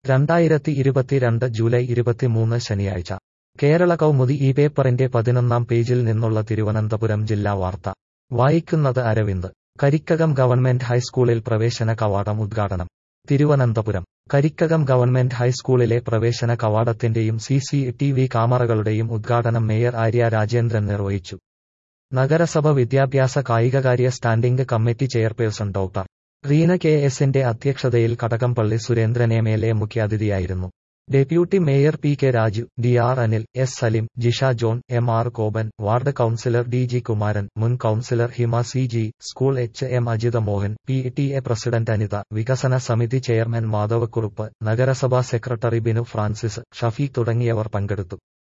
രണ്ടായിരത്തി ഇരുപത്തിരണ്ട് ജൂലൈ ഇരുപത്തിമൂന്ന് ശനിയാഴ്ച കേരള കൗമുദി ഈ പേപ്പറിന്റെ പതിനൊന്നാം പേജിൽ നിന്നുള്ള തിരുവനന്തപുരം ജില്ലാ വാർത്ത വായിക്കുന്നത് അരവിന്ദ് കരിക്കകം ഗവൺമെന്റ് ഹൈസ്കൂളിൽ പ്രവേശന കവാടം ഉദ്ഘാടനം തിരുവനന്തപുരം കരിക്കകം ഗവൺമെന്റ് ഹൈസ്കൂളിലെ പ്രവേശന കവാടത്തിന്റെയും സി സി ടി വി ക്യാമറകളുടെയും ഉദ്ഘാടനം മേയർ ആര്യ രാജേന്ദ്രൻ നിർവഹിച്ചു നഗരസഭ വിദ്യാഭ്യാസ കായികകാര്യ standing committee chairperson doctor Reena K എസിന്റെ അധ്യക്ഷതയിൽ Kadakampally Surendran M L A മുഖ്യാതിഥിയായിരുന്നു deputy mayor P K Raju D R Anil S Salim Jisha John M R Gopan ward councillor D G Kumaran മുൻ councillor Hima C G school H M Ajitha Mohan P T A president Anitha വികസന സമിതി chairman Madhava Kurup നഗരസഭാ secretary Binu Francis Shafeeq തുടങ്ങിയവർ പങ്കെടുത്തു